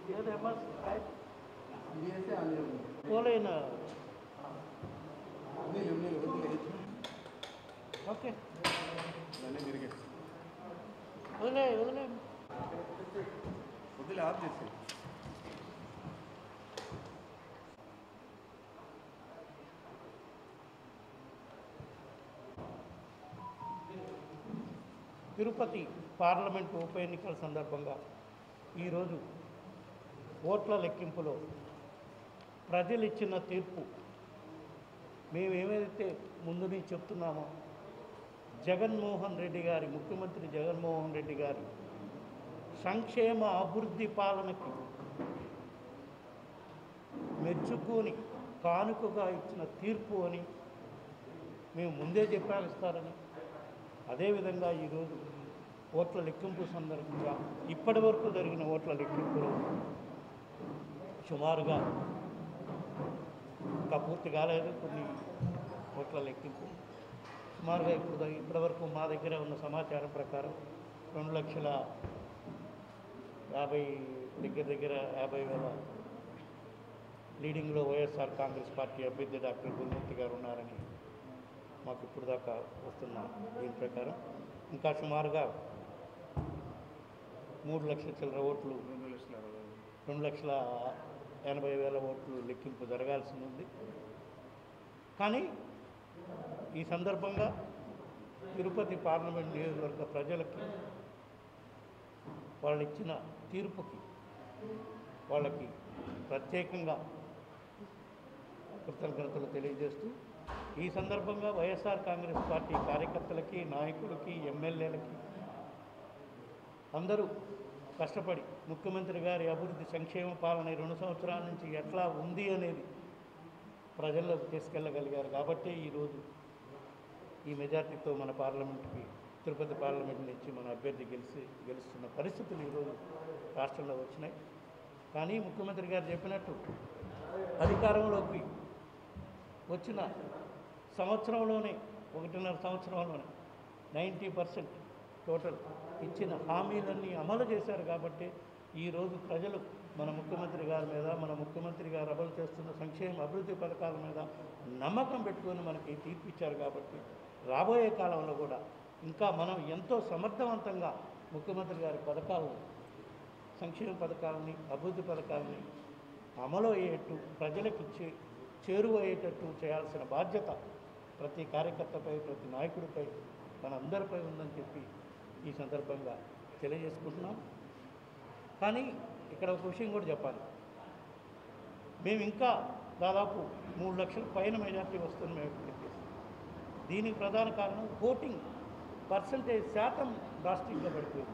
ఏదేమో చేస్తే అందులో పోలేనా నీళ్ళు నీళ్ళు వదిలే ఓకే ఇవన్నీ తిరిగి వదిలే వదిలే వదిలే ఆఫ్ చేసి తిరుపతి పార్లమెంట్ ఉప ఎన్నికల సందర్భంగా ఈరోజు ఓట్ల లెక్కింపులో ప్రజలు ఇచ్చిన తీర్పు మేము ఏమైతే ముందు నుంచి చెప్తున్నామో జగన్మోహన్ రెడ్డి గారి ముఖ్యమంత్రి జగన్మోహన్ రెడ్డి గారి సంక్షేమ అభివృద్ధి పాలనకి మెచ్చుకొని కానుకగా ఇచ్చిన తీర్పు అని మేము ముందే చెప్పాలిస్తారని అదేవిధంగా ఈరోజు ఓట్ల లెక్కింపు సందర్భంగా ఇప్పటి వరకు జరిగిన ఓట్ల లెక్కింపులో సుమారుగా ఇంకా పూర్తి కాలేదు కొన్ని ఓట్ల లెక్కింపు సుమారుగా ఇప్పుడు దా- ఇప్పటివరకు మా దగ్గర ఉన్న సమాచారం ప్రకారం రెండు లక్షల యాభై దగ్గర దగ్గర యాభై వేల లీడింగ్లో వైఎస్ఆర్ కాంగ్రెస్ పార్టీ అభ్యర్థి డాక్టర్ గురుమూర్తి గారు ఉన్నారని మాకు ఇప్పుడు దాకా వస్తున్న దీని ప్రకారం ఇంకా సుమారుగా మూడు లక్షల చిల్లర ఓట్లు రెండు లక్షల అరవై రెండు లక్షల ఎనభై వేల ఓట్లు లెక్కింపు జరగాల్సి ఉంది కానీ ఈ సందర్భంగా తిరుపతి పార్లమెంట్ నియోజకవర్గ ప్రజలకి వాళ్ళు ఇచ్చిన తీర్పుకి వాళ్ళకి ప్రత్యేకంగా కృతజ్ఞతలు తెలియజేస్తూ ఈ సందర్భంగా వైఎస్ఆర్ కాంగ్రెస్ పార్టీ కార్యకర్తలకి నాయకులకి ఎమ్మెల్యేలకి అందరూ కష్టపడి ముఖ్యమంత్రి గారి అభివృద్ధి సంక్షేమ పాలన ఈ రెండు సంవత్సరాల నుంచి ఎట్లా ఉంది అనేది ప్రజల్లోకి తీసుకెళ్ళగలిగారు కాబట్టి ఈరోజు ఈ మెజార్టీతో మన పార్లమెంట్కి తిరుపతి పార్లమెంట్ నుంచి మన అభ్యర్థి గెలిచి గెలుస్తున్న పరిస్థితులు ఈరోజు రాష్ట్రంలో వచ్చినాయి కానీ ముఖ్యమంత్రి గారు చెప్పినట్టు అధికారంలోకి వచ్చిన సంవత్సరంలోనే ఒకటిన్నర సంవత్సరంలోనే నైంటీ పర్సెంట్ టోటల్ ఇచ్చిన హామీలన్నీ అమలు చేశారు కాబట్టి ఈరోజు ప్రజలు మన ముఖ్యమంత్రి గారి మీద మన ముఖ్యమంత్రి గారు అమలు చేస్తున్న సంక్షేమ అభివృద్ధి పథకాల మీద నమ్మకం పెట్టుకొని మనకి తీర్పు ఇచ్చారు కాబట్టి రాబోయే కాలంలో కూడా ఇంకా మనం ఎంతో సమర్థవంతంగా ముఖ్యమంత్రి గారి పథకాలను సంక్షేమ పథకాలని అభివృద్ధి పథకాలని అమలు అయ్యేట్టు ప్రజలకు చే చేరువయ్యేటట్టు చేయాల్సిన బాధ్యత ప్రతి కార్యకర్తపై ప్రతి నాయకుడిపై మనందరిపై ఉందని చెప్పి ఈ సందర్భంగా తెలియజేసుకుంటున్నాం కానీ ఇక్కడ ఒక విషయం కూడా చెప్పాలి మేము ఇంకా దాదాపు మూడు లక్షల పైన మెజార్టీ వస్తుంది మేము ఎక్స్పెక్ట్ చేస్తాం దీనికి ప్రధాన కారణం ఓటింగ్ పర్సంటేజ్ శాతం డ్రాస్టిక్గా పడిపోయింది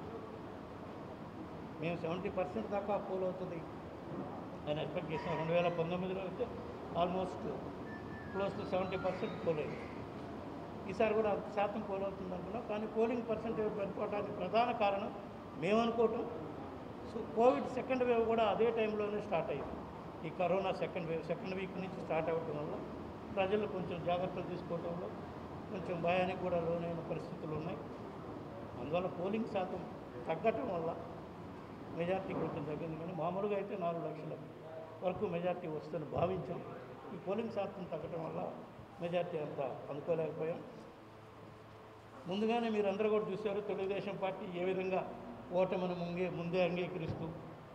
మేము సెవెంటీ పర్సెంట్ దాకా పోల్ అవుతుంది అని ఎక్స్పెక్ట్ చేసాం రెండు వేల పంతొమ్మిదిలో అయితే almost close to seventy percent poll అయింది ఈసారి కూడా అంత శాతం పోల్ అవుతుంది అనుకున్నాం కానీ పోలింగ్ పర్సెంటేజ్ పడిపోవడానికి ప్రధాన కారణం మేమనుకోవటం సో కోవిడ్ సెకండ్ వేవ్ కూడా అదే టైంలోనే స్టార్ట్ అయింది ఈ corona second wave second week నుంచి స్టార్ట్ అవ్వటం వల్ల ప్రజలు కొంచెం జాగ్రత్తలు తీసుకోవడంలో కొంచెం భయానికి కూడా లోనైన పరిస్థితులు ఉన్నాయి అందువల్ల పోలింగ్ శాతం తగ్గటం వల్ల మెజార్టీ కొంచెం తగ్గింది కానీ మామూలుగా అయితే నాలుగు లక్షల వరకు మెజార్టీ వస్తుందని భావించాం ఈ పోలింగ్ శాతం తగ్గటం వల్ల మెజార్టీ అంత అందుకోలేకపోయాం ముందుగానే మీరు అందరూ కూడా చూశారు తెలుగుదేశం పార్టీ ఏ విధంగా ఓటమిని ముంగే ముందే అంగీకరిస్తూ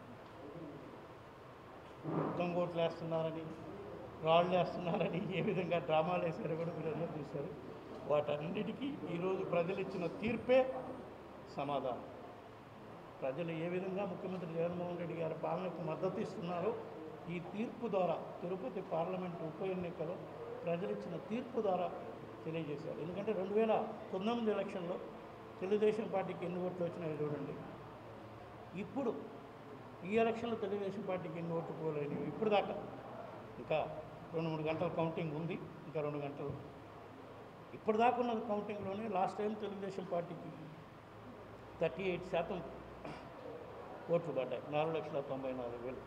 దొంగోట్లు వేస్తున్నారని రాళ్ళు వేస్తున్నారని ఏ విధంగా డ్రామాలు వేశారో కూడా మీరు అందరూ చూశారు వాటన్నిటికీ ఈరోజు ప్రజలు ఇచ్చిన తీర్పే సమాధానం ప్రజలు ఏ విధంగా ముఖ్యమంత్రి జగన్మోహన్ రెడ్డి గారి పాలనకు మద్దతు ఇస్తున్నారో ఈ తీర్పు ద్వారా తిరుపతి పార్లమెంటు ఉప ఎన్నికలో ప్రజలు ఇచ్చిన తీర్పు ద్వారా తెలియజేశారు ఎందుకంటే రెండు వేల పంతొమ్మిది ఎలక్షన్లో తెలుగుదేశం పార్టీకి ఎన్ని ఓట్లు వచ్చినాయో చూడండి ఇప్పుడు ఈ ఎలక్షన్లో తెలుగుదేశం పార్టీకి ఎన్ని ఓట్లు పోలేదు ఇప్పుడు దాకా ఇంకా రెండు మూడు గంటల కౌంటింగ్ ఉంది ఇంకా రెండు గంటలు ఇప్పుడు దాకా ఉన్న కౌంటింగ్లోనే లాస్ట్ టైం తెలుగుదేశం పార్టీకి థర్టీ ఎయిట్ శాతం ఓట్లు పడ్డాయి నాలుగు లక్షల తొంభై నాలుగు వేలు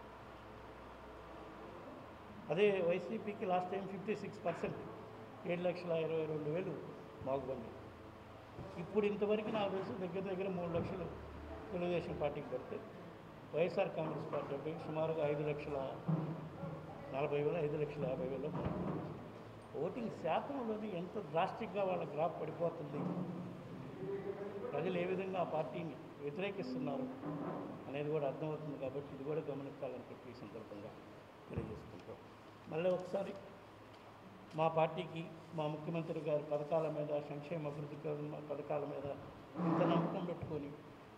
అదే వైసీపీకి last time fifty six percent ఏడు లక్షల ఇరవై రెండు వేలు బాగుపడింది ఇప్పుడు ఇంతవరకు నాకు తెలిసి దగ్గర దగ్గర మూడు లక్షలు తెలుగుదేశం పార్టీకి పడితే వైఎస్ఆర్ కాంగ్రెస్ పార్టీ అభ్యర్థి సుమారుగా ఐదు లక్షల నలభై వేల ఐదు లక్షల యాభై వేలు ఓటింగ్ శాతంలోని ఎంత డ్రాస్టిక్గా వాళ్ళ గ్రాఫ్ పడిపోతుంది ప్రజలు ఏ విధంగా ఆ పార్టీని వ్యతిరేకిస్తున్నారు అనేది కూడా అర్థమవుతుంది కాబట్టి ఇది కూడా గమనించాలని చెప్పి ఈ సందర్భంగా తెలియజేసుకుంటాం మళ్ళీ ఒకసారి మా పార్టీకి మా ముఖ్యమంత్రి గారి పథకాల మీద సంక్షేమ అభివృద్ధి క- పథకాల మీద ఇంత నమ్మకం పెట్టుకొని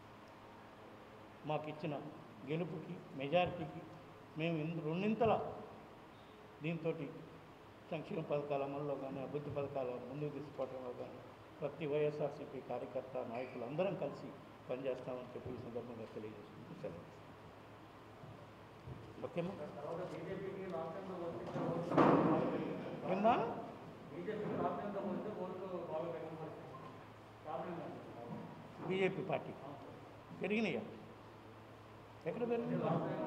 మాకు ఇచ్చిన గెలుపుకి మెజారిటీకి మేము ఇందు రెండింతల దీంతో సంక్షేమ పథకాల అమల్లో కానీ అభివృద్ధి పథకాల ముందుకు తీసుకోవడంలో కానీ ప్రతి వైఎస్ఆర్సీపీ కార్యకర్త నాయకులు అందరం కలిసి పనిచేస్తామని చెప్పి ఈ సందర్భంగా తెలియజేసుకుంటూ సెలవు ఓకేమా ఏమ్మా బీజేపీ పార్టీ పెరిగినాయా ఎక్కడ పెరిగినాయి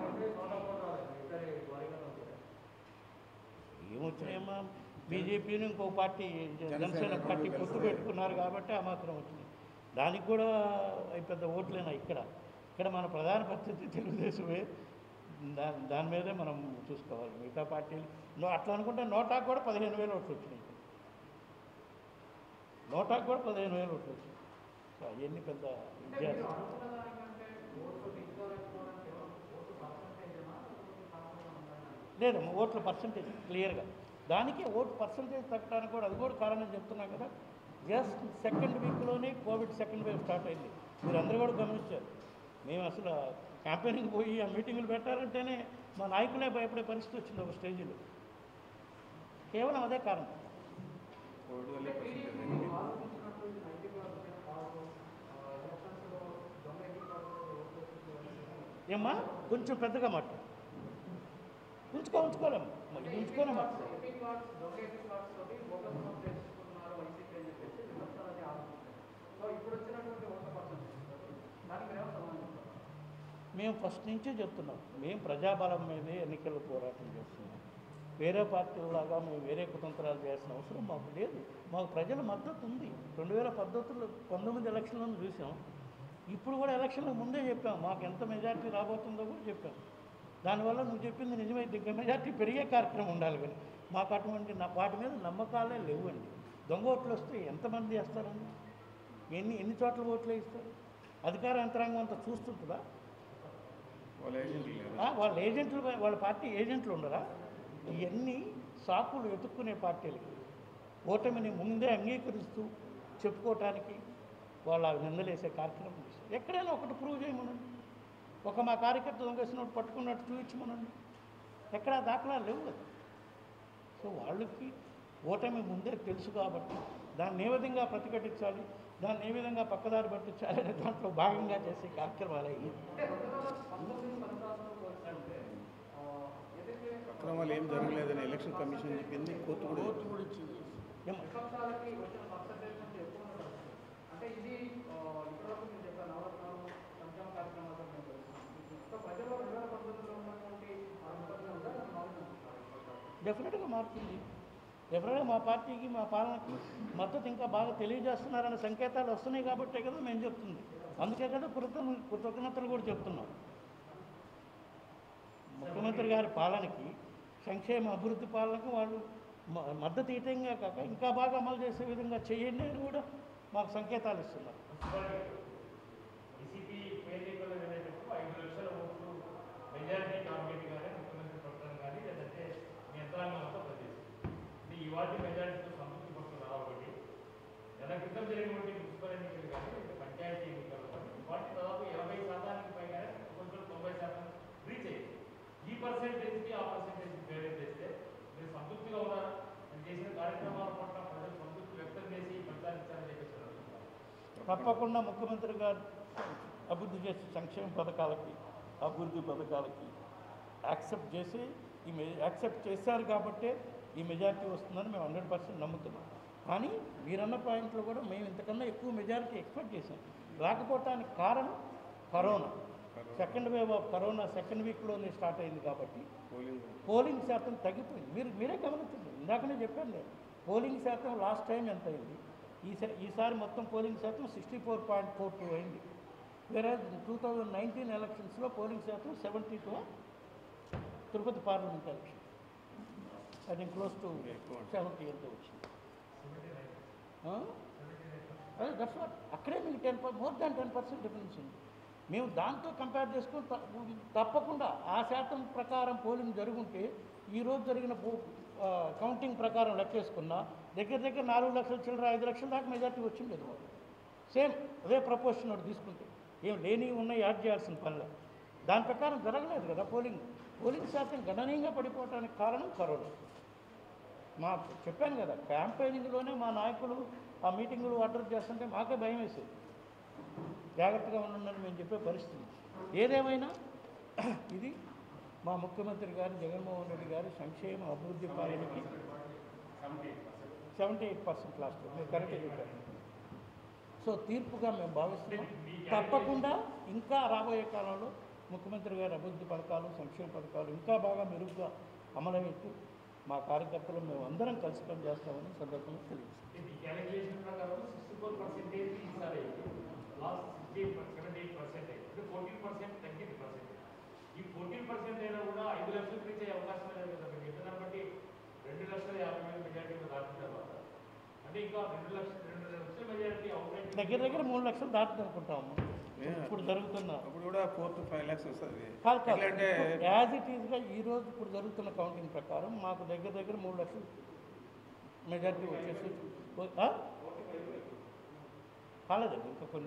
ఏమొచ్చినాయమ్మా బీజేపీని ఇంకో పార్టీ జనసేన పార్టీ పొత్తు పెట్టుకున్నారు కాబట్టి ఆ మాత్రం వచ్చింది దానికి కూడా అవి పెద్ద ఓట్లేనా ఇక్కడ ఇక్కడ మన ప్రధాన పరిస్థితి తెలుగుదేశమే దా దాని మీదే మనం చూసుకోవాలి మిగతా పార్టీలు నో- అట్లా అనుకుంటే నోటాకు కూడా పదిహేను వేలు ఓట్లు వచ్చినాయి నోటాకు కూడా పదిహేను వేలు ఓట్లు వచ్చినాయి సో అవన్నీ పెద్ద వ్యత్యాసం లేదమ్మా ఓట్ల పర్సంటేజ్ క్లియర్గా దానికి ఓటు పర్సంటేజ్ తగ్గడానికి కూడా అది కూడా కారణం చెప్తున్నా కదా జస్ట్ సెకండ్ వీక్లోనే కోవిడ్ సెకండ్ వేవ్ స్టార్ట్ అయింది మీరు అందరూ కూడా గమనించారు మేము అసలు క్యాంపెయినింగ్ పోయి ఆ మీటింగులు పెట్టాలంటేనే మా నాయకులే భయపడే పరిస్థితి వచ్చింది ఒక స్టేజ్లో కేవలం అదే కారణం కోవిడ్ వల్లే పర్సెంటేజ్ అనేది ఏమ్మా కొంచెం పెద్దగా మాట్లాడు ఉంచుకో ఉంచుకోలేము ఇది ఉంచుకోలేము మేము ఫస్ట్ నుంచే చెప్తున్నాం మేము ప్రజాబలం మీదే ఎన్నికల పోరాటం చేస్తున్నాం వేరే పార్టీలాగా మేము వేరే కుతంత్రాలు చేయాల్సిన అవసరం మాకు లేదు మాకు ప్రజల మద్దతు ఉంది రెండు వేల పద్ధతుల్లో పంతొమ్మిది ఎలక్షన్లను చూసాం ఇప్పుడు కూడా ఎలక్షన్లకు ముందే చెప్పాం మాకు ఎంత మెజార్టీ రాబోతుందో కూడా చెప్పాం దానివల్ల నువ్వు చెప్పింది నిజమైతే ఇంకా మెజార్టీ పెరిగే కార్యక్రమం ఉండాలి కానీ మాకు అటువంటి న- వాటి మీద నమ్మకాలే లేవండి దొంగ ఓట్లు వస్తే ఎంతమంది వేస్తారండి ఎన్ని ఎన్ని చోట్ల ఓట్లు వేస్తారు అధికార యంత్రాంగం అంతా చూస్తుంటుందా వాళ్ళ ఏజెంట్లు లేరు ఆ, వాళ్ళ ఏజెంట్లు వాళ్ళ పార్టీ ఏజెంట్లు ఉండరా ఇవన్నీ సాకులు ఎత్తుక్కునే పార్టీలకి ఓటమిని ముందే అంగీకరిస్తూ చెప్పుకోవటానికి వాళ్ళ నిందలేసే కార్యక్రమం చేస్తారు ఎక్కడైనా ఒకటి ప్రూవ్ చేయమనండి ఒక మా కార్యకర్త దొంగేసినట్టు పట్టుకున్నట్టు చూపించమనండి ఎక్కడ దాఖలాలు లేవు కదా సో వాళ్ళకి ఓటమి ముందే తెలుసు కాబట్టి దాన్ని ఏ విధంగా ప్రతిఘటించాలి దాన్ని ఏ విధంగా పక్కదారి పట్టించాలి అనే దాంట్లో భాగంగా చేసే కార్యక్రమాలు అయ్యి అక్రమాలు ఏం జరగలేదని ఎలక్షన్ కమిషన్ చెప్పింది కోర్టు కూడా చెప్పింది. ఏమ- విపక్షాలకి వచ్చిన పర్సంటేజ్ నుంచి ఎక్కువ ఉండదు అంటే ఇది ఆ, ఇప్పటివరకు నేను చెప్పాను నవరత్నాలు సంక్షేమ కార్యక్రమాలతో మేము తెలుస్తున్నాం సో ప్రజలు రెండు వేల పంతొమ్మిదిలో ఉన్నటువంటి ఆ విపక్షం ఉందా అది మారుతుంది డెఫినెట్గా మారుతుంది డెఫినెట్గా మా పార్టీకి మా పాలనకి మద్దతు ఇంకా బాగా తెలియజేస్తున్నారనే సంకేతాలు వస్తున్నాయి కాబట్టే కదా మేము చెప్తుంది అందుకే కదా కృతజ్ఞ కృతజ్ఞతలు కూడా చెప్తున్నాం ముఖ్యమంత్రి గారి పాలనకి సంక్షేమ అభివృద్ధి పాలనకు వాళ్ళు మ- మద్దతు ఇవ్వటంగా కాక ఇంకా బాగా అమలు చేసే విధంగా చేయండి అని కూడా మాకు సంకేతాలు ఇస్తున్నారు వైసీపీ పేదరికలు వెళ్ళేటప్పుడు ఐదు లక్షల ఓట్లు మెజారిటీ టార్గెట్ కానీ ముఖ్యమంత్రి పడతాను కానీ లేదంటే మీ యంత్రాంగం అంతా పనిచేస్తుంది అంటే ఈ వాటి మెజారిటీతో సంతృప్తి పడుతుంది కాబట్టి నెల క్రితం జరిగినటువంటి మున్సిపల్ ఎన్నికలు కానీ లేదా పంచాయతీ ఎన్నికలు కానీ వాటి దాదాపు ఎనభై శాతానికి పైగా కొంచెం తొంభై శాతం రీచ్ అయ్యింది ఈ పర్సెంటేజ్కి ఆ పర్సెంటేజ్కి పేరేట్ చేస్తే మీరు సంతృప్తిగా ఉన్నారా మీరు చేసిన కార్యక్రమాల పట్ల ప్రజలు సంతృప్తి వ్యక్తం చేసి ఫలితాన్ని ఇచ్చారని చెప్పేసి అడుగుతున్నారు తప్పకుండా ముఖ్యమంత్రి గారు అభివృద్ధి చేసే సంక్షేమ పథకాలకి అభివృద్ధి పథకాలకి యాక్సెప్ట్ చేసి ఈ మె యాక్సెప్ట్ చేశారు కాబట్టే ఈ మెజారిటీ వస్తుందని మేము హండ్రెడ్ పర్సెంట్ నమ్ముతున్నాం కానీ మీరన్న పాయింట్లో కూడా మేము ఇంతకన్నా ఎక్కువ మెజారిటీ ఎక్స్పెక్ట్ చేశాం రాకపోవటానికి కారణం corona second wave of corona second వీక్లోనే స్టార్ట్ అయింది కాబట్టి పోలింగ్ పోలింగ్ శాతం తగ్గిపోయింది మీరు మీరే గమనించండి ఇందాకనే చెప్పాను నేను పోలింగ్ శాతం లాస్ట్ టైం ఎంత అయింది ఈసారి ఈసారి మొత్తం పోలింగ్ శాతం sixty four point four two అయింది వేరే టూ థౌజండ్ నైన్టీన్ ఎలక్షన్స్లో పోలింగ్ శాతం seventy two Tirupati parliament election I think close to ఎక్కువ. సెవెంటీ ఎంతో వచ్చింది ఆ? అదే దట్స్ వాట్ అక్కడే మీకు ten more than ten percent difference ఉంది మేము దాంతో కంపేర్ చేసుకుని త- తప్పకుండా ఆ శాతం ప్రకారం పోలింగ్ జరుగుంటే ఈరోజు జరిగిన పో ఆ, కౌంటింగ్ ప్రకారం లెక్కేసుకున్నా దగ్గర దగ్గర నాలుగు లక్షల చిల్లర ఐదు లక్షల దాకా మెజార్టీ వచ్చింది అది మాకు సేమ్ అదే ప్రపోర్షన్ ఒకటి తీసుకుంటే ఏం లేని ఉన్నాయి యాడ్ చేయాల్సిన పనిలే దాని ప్రకారం జరగలేదు కదా పోలింగ్ పోలింగ్ శాతం గణనీయంగా పడిపోవడానికి కారణం కరోనా మా చెప్పాను కదా క్యాంపెయినింగ్లోనే మా నాయకులు ఆ మీటింగులు అడ్రస్ చేస్తుంటే మాకే భయం వేసేది జాగ్రత్తగా ఉండండి మేము చెప్పే పరిస్థితి ఏదేమైనా ఇది మా ముఖ్యమంత్రి గారు జగన్మోహన్ రెడ్డి గారి సంక్షేమ అభివృద్ధి పాలనకి సెవెంటీ ఎయిట్ పర్సెంట్ లాస్ట్ మీరు కరెక్ట్గా చెప్పారు సో తీర్పుగా మేము భావిస్తున్నాం తప్పకుండా ఇంకా రాబోయే కాలంలో ముఖ్యమంత్రి గారి అభివృద్ధి పథకాలు సంక్షేమ పథకాలు ఇంకా బాగా మెరుగ్గా అమలవుతూ మా కార్యకర్తలు మేము అందరం కలిసి పనిచేస్తామని సందర్భంగా తెలియజేస్తాం ఈ క్యాలిక్యులేషన్ ప్రకారం సిక్స్టీ ఫోర్ పర్సెంటేజ్ ఈసారి last sixty seventy eight percentage అంటే ఫోర్టీన్ పర్సెంట్ తగ్గింది పర్సెంటేజ్ ఈ ఫోర్టీన్ పర్సెంట్ అయినా కూడా ఐదు లక్షలు రీచ్ అయ్యే అవకాశం లేదు కదా మీరు చెప్పిన బట్టి రెండు లక్షల యాభై వేల మెజార్టీలో దాటిన తర్వాత అంటే ఇంకా రెండు లక్షల రెండు లక్షల మెజార్టీ అవుట్ దగ్గర దగ్గర మూడు లక్షలు దాటుతుంది అనుకుంటాము ఇప్పుడు జరుగుతున్న అప్పుడు కూడా ఫోర్ టు ఫైవ్ ల్యాక్స్ వస్తుంది కాదు కాదు ఎట్లంటే యాజ్ ఇట్ ఈస్గా ఈ రోజు ఇప్పుడు జరుగుతున్న కౌంటింగ్ ప్రకారం మాకు దగ్గర దగ్గర మూడు లక్షలు మెజార్టీ వచ్చేసి ఆ? కాలేదండి ఇంకా కొన్ని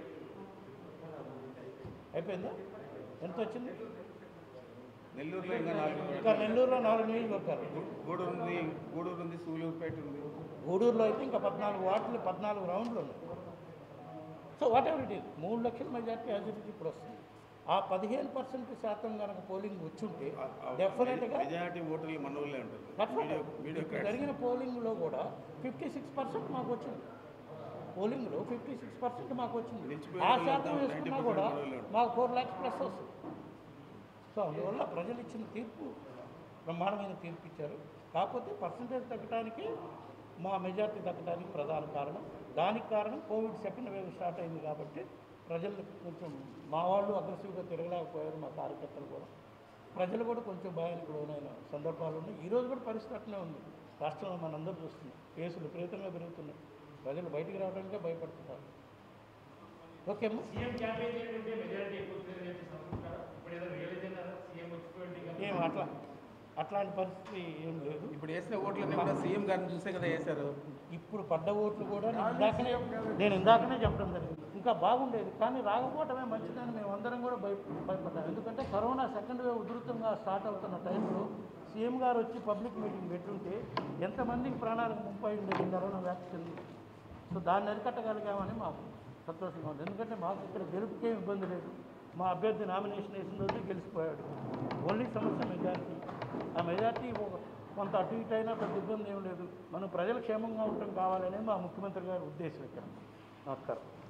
అయిపోయిందా ఎంత వచ్చింది నెల్లూరులో ఇంకా నాలుగు ఇంకా నెల్లూరులో నాలుగు నియోజకవర్గాలు గూ- గూడూరు ఉంది గూడూరు ఉంది సూలూరుపేట ఉంది గూడూరులో అయితే ఇంకా పద్నాలుగు వార్డులు పద్నాలుగు రౌండ్లు ఉన్నాయి so whatever it is మూడు లక్షల మెజార్టీ యాజ్ ఇట్ ఈస్ ఇప్పుడు వస్తుంది ఆ పదిహేను పర్సెంట్ శాతం కనుక పోలింగ్ వచ్చుంటే డెఫినెట్గా మెజారిటీ ఓటర్లు మన ఊళ్ళే ఉంటారు That's what- వీడియో వీడియో ఇప్పుడు జరిగిన పోలింగ్లో కూడా ఫిఫ్టీ సిక్స్ పర్సెంట్ మాకు వచ్చింది పోలింగ్లో ఫిఫ్టీ సిక్స్ పర్సెంట్ మాకు వచ్చింది నిలిచిపోయిన ఆ వాళ్ళంతా శాతం వేసుకున్నా 90% కూడా మనోళ్ళే ఉంటారు. మాకు ఫోర్ ల్యాక్స్ ప్లస్ వస్తుంది సో అందువల్ల ప్రజలు ఇచ్చిన తీర్పు బ్రహ్మాండమైన తీర్పు ఇచ్చారు కాకపోతే పర్సంటేజ్ తగ్గడానికి మా మెజార్టీ తగ్గడానికి ప్రధాన కారణం దానికి కారణం కోవిడ్ సెకండ్ వేవ్ స్టార్ట్ అయింది కాబట్టి ప్రజలు కొంచెం మా వాళ్ళు అగ్రెసివ్గా తిరగలేకపోయారు మా కార్యకర్తలు కూడా ప్రజలు కూడా కొంచెం భయానికి లోనైన సందర్భాలు ఉన్నాయి ఈ రోజు కూడా పరిస్థితి అట్లనే ఉంది రాష్ట్రంలో మనందరూ చూస్తున్నాం కేసులు విపరీతంగా పెరుగుతున్నాయి ప్రజలు బయటికి రావడానికే భయపడుతున్నారు ఓకే అమ్మా సీఎం క్యాంపెయిన్ చేయకుంటే మెజారిటీ ఎక్కువ వస్తుందని చెప్పి అనుకుంటారా ఇప్పుడు ఏదో రియలైజ్ అయినారా సీఎం వచ్చిపోయింది కానీ ఏం అట్లా అట్లాంటి పరిస్థితి ఏం లేదు ఇప్పుడు వేసిన ఓట్లన్నీ కూడా సీఎం గారిని చూసే కదా వేశారు ఇప్పుడు పడ్డ ఓట్లు కూడా నేను ఇందాకనే నేను ఇందాకనే చెప్పడం జరిగింది ఇంకా బాగుండేది కానీ రాకపోవటమే మంచిదని మేము అందరం కూడా భయ భయపడ్డాం ఎందుకంటే కరోనా సెకండ్ వేవ్ ఉధృతంగా స్టార్ట్ అవుతున్న టైంలో సీఎం గారు వచ్చి పబ్లిక్ మీటింగ్ పెట్టుంటే ఎంతమందికి ప్రాణాలకు ముప్పై ఉండేది కరోనా వ్యాక్సిన్ సో దాన్ని అరికట్టగలిగామని మాకు సంతోషంగా ఉంది ఎందుకంటే మాకు ఇక్కడ గెలుపుకే ఇబ్బంది లేదు మా అభ్యర్థి నామినేషన్ వేసిన రోజు గెలిచిపోయాడు ఓన్లీ సమస్య మెజార్టీ ఆ మెజార్టీ ఒక- కొంత అటు ఇటు అయినా పెద్ద ఇబ్బంది ఏం లేదు మనం ప్రజలు క్షేమంగా ఉండటం కావాలనే మా ముఖ్యమంత్రి గారి ఉద్దేశం ఇక్కడ నమస్కారం